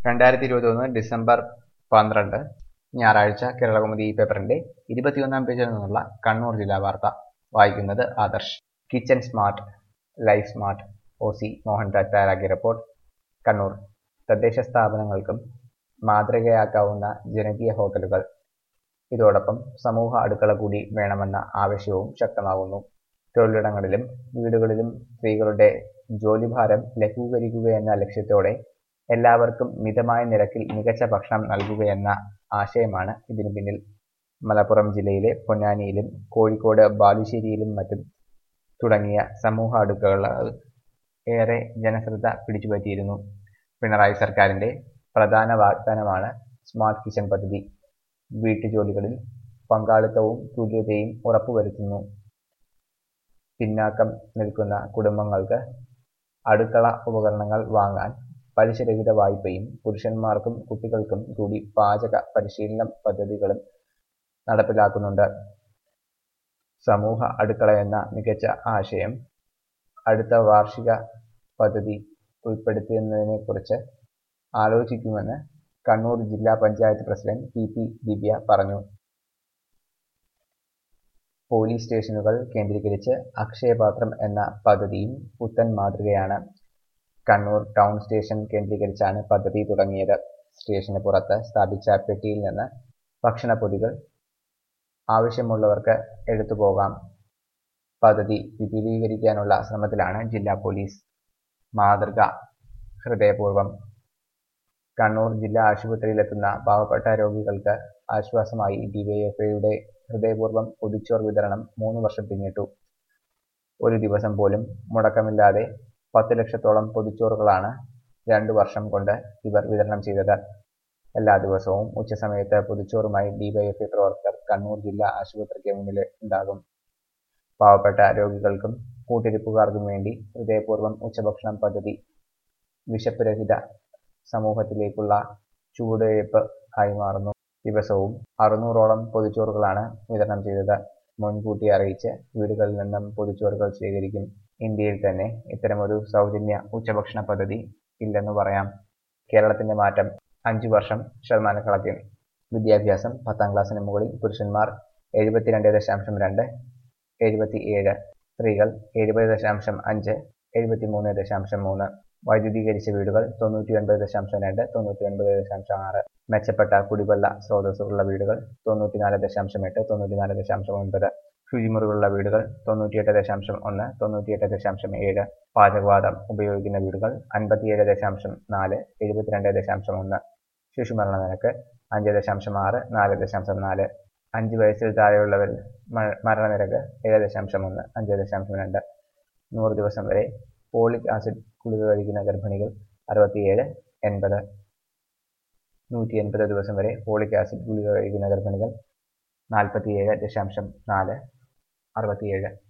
രണ്ടായിരത്തി ഇരുപത്തൊന്ന് ഡിസംബർ പന്ത്രണ്ട് ഞായറാഴ്ച കേരളകൗമുദി ഈ പേപ്പറിന്റെ ഇരുപത്തിയൊന്നാം പേജിൽ നിന്നുള്ള കണ്ണൂർ ജില്ലാ വാർത്ത വായിക്കുന്നത് Adarsh kitchen smart life smart O C Mohanraj തയ്യാറാക്കിയ റിപ്പോർട്ട് കണ്ണൂർ തദ്ദേശ സ്ഥാപനങ്ങൾക്കും മാതൃകയാക്കാവുന്ന ജനകീയ ഹോട്ടലുകൾ ഇതോടൊപ്പം സമൂഹ അടുക്കള കൂടി വേണമെന്ന ആവശ്യവും ശക്തമാകുന്നു തൊഴിലിടങ്ങളിലും വീടുകളിലും സ്ത്രീകളുടെ ജോലിഭാരം ലഘൂകരിക്കുകയെന്ന ലക്ഷ്യത്തോടെ എല്ലാവർക്കും മിതമായ നിരക്കിൽ മികച്ച ഭക്ഷണം നൽകുകയെന്ന ആശയമാണ് ഇതിനു പിന്നിൽ മലപ്പുറം ജില്ലയിലെ പൊന്നാനിയിലും കോഴിക്കോട് ബാലുശ്ശേരിയിലും മറ്റും തുടങ്ങിയ സമൂഹ അടുക്കളകൾ ഏറെ ജനശ്രദ്ധ പിടിച്ചുപറ്റിയിരുന്നു പിണറായി സർക്കാരിന്റെ പ്രധാന വാഗ്ദാനമാണ് സ്മാർട്ട് കിച്ചൺ പദ്ധതി വീട്ടുജോലികളിൽ പങ്കാളിത്തവും തുല്യതയും ഉറപ്പുവരുത്തുന്നു പിന്നാക്കം നിൽക്കുന്ന കുടുംബങ്ങൾക്ക് അടുക്കള ഉപകരണങ്ങൾ വാങ്ങാൻ പലിശരഹിത വായ്പയും പുരുഷന്മാർക്കും കുട്ടികൾക്കും കൂടി പാചക പരിശീലന പദ്ധതികളും നടപ്പിലാക്കുന്നുണ്ട് സമൂഹ അടുക്കള എന്ന മികച്ച ആശയം അടുത്ത വാർഷിക പദ്ധതി ഉൾപ്പെടുത്തുന്നതിനെക്കുറിച്ച് ആലോചിക്കുമെന്ന് കണ്ണൂർ ജില്ലാ panchayat president P P Divya പറഞ്ഞു പോലീസ് സ്റ്റേഷനുകൾ കേന്ദ്രീകരിച്ച് അക്ഷയപാത്രം എന്ന പദ്ധതിയും പുത്തൻ മാതൃകയാണ് കണ്ണൂർ ടൗൺ സ്റ്റേഷൻ കേന്ദ്രീകരിച്ചാണ് പദ്ധതി തുടങ്ങിയത് സ്റ്റേഷന് പുറത്ത് സ്ഥാപിച്ച പെട്ടിയിൽ നിന്ന് ഭക്ഷണപ്പൊതികൾ ആവശ്യമുള്ളവർക്ക് എടുത്തുപോകാം പദ്ധതി വിപുലീകരിക്കാനുള്ള ശ്രമത്തിലാണ് ജില്ലാ പോലീസ് മാതൃക ഹൃദയപൂർവ്വം കണ്ണൂർ ജില്ലാ ആശുപത്രിയിലെത്തുന്ന പാവപ്പെട്ട രോഗികൾക്ക് ആശ്വാസമായി ഡിവൈഎഫ്ഐയുടെ ഹൃദയപൂർവ്വം പൊതിച്ചോർ വിതരണം മൂന്ന് വർഷം പിന്നിട്ടു ഒരു ദിവസം പോലും മുടക്കമില്ലാതെ പത്ത് ലക്ഷത്തോളം പൊതിച്ചോറുകളാണ് രണ്ടു വർഷം കൊണ്ട് ഇവർ വിതരണം ചെയ്തത് എല്ലാ ദിവസവും ഉച്ചസമയത്ത് പൊതിച്ചോറുമായി ഡിവൈഎഫ്ഐ പ്രവർത്തകർ കണ്ണൂർ ജില്ലാ ആശുപത്രിക്ക് മുന്നിൽ ഉണ്ടാകും പാവപ്പെട്ട രോഗികൾക്കും കൂട്ടിരിപ്പുകാർക്കും വേണ്ടി ഹൃദയപൂർവ്വം ഉച്ചഭക്ഷണം പദ്ധതി വിശപ്പ് രഹിത സമൂഹത്തിലേക്കുള്ള ചുവടുവയ്പ് ആയി മാറുന്നു ദിവസവും അറുന്നൂറോളം പൊതിച്ചോറുകളാണ് വിതരണം ചെയ്തത് മുൻകൂട്ടി അറിയിച്ച് വീടുകളിൽ നിന്നും പൊതിച്ചോറുകൾ സ്വീകരിക്കും ഇന്ത്യയിൽ തന്നെ ഇത്തരമൊരു സൗജന്യ ഉച്ചഭക്ഷണ പദ്ധതി ഇല്ലെന്ന് പറയാം കേരളത്തിന്റെ മാറ്റം അഞ്ചു വർഷം ശതമാനക്കണക്കിൽ വിദ്യാഭ്യാസം പത്താം ക്ലാസ്സിന് മുകളിൽ പുരുഷന്മാർ എഴുപത്തിരണ്ട് ദശാംശം രണ്ട് എഴുപത്തി ഏഴ് സ്ത്രീകൾ എഴുപത് ദശാംശം അഞ്ച് എഴുപത്തി മൂന്ന് ദശാംശം മൂന്ന് വൈദ്യുതീകരിച്ച വീടുകൾ തൊണ്ണൂറ്റി ഒൻപത് ദശാംശം രണ്ട് തൊണ്ണൂറ്റി ഒൻപത് ദശാംശം ആറ് മെച്ചപ്പെട്ട കുടിവെള്ള സ്രോതസ്സുകളുള്ള വീടുകൾ തൊണ്ണൂറ്റിനാല് ദശാംശം എട്ട് തൊണ്ണൂറ്റിനാല് ദശാംശം ഒൻപത് ശുചിമുറികളുള്ള വീടുകൾ തൊണ്ണൂറ്റിയെട്ട് ദശാംശം ഒന്ന് തൊണ്ണൂറ്റിയെട്ട് ദശാംശം ഏഴ് പാചകവാതം ഉപയോഗിക്കുന്ന വീടുകൾ അൻപത്തിയേഴ് ദശാംശം നാല് എഴുപത്തിരണ്ട് ദശാംശം ഒന്ന് ശിശുമരണ നിരക്ക് അഞ്ച് ദശാംശം ആറ് നാല് ദശാംശം നാല് അഞ്ച് വയസ്സിൽ താഴെയുള്ളവരിൽ മരണനിരക്ക് ഏഴ് ദശാംശം ഒന്ന് അഞ്ച് ദശാംശം രണ്ട് നൂറ് ദിവസം വരെ ഫോളിക് ആസിഡ് ഗുളിക കഴിക്കുന്ന ഗർഭിണികൾ അറുപത്തിയേഴ് എൺപത് നൂറ്റി എൺപത് ദിവസം വരെ ഫോളിക് ആസിഡ് ഗുളിക കഴിക്കുന്ന ഗർഭിണികൾ നാൽപ്പത്തിയേഴ് ദശാംശം നാല് അറുപത്തിയേഴ്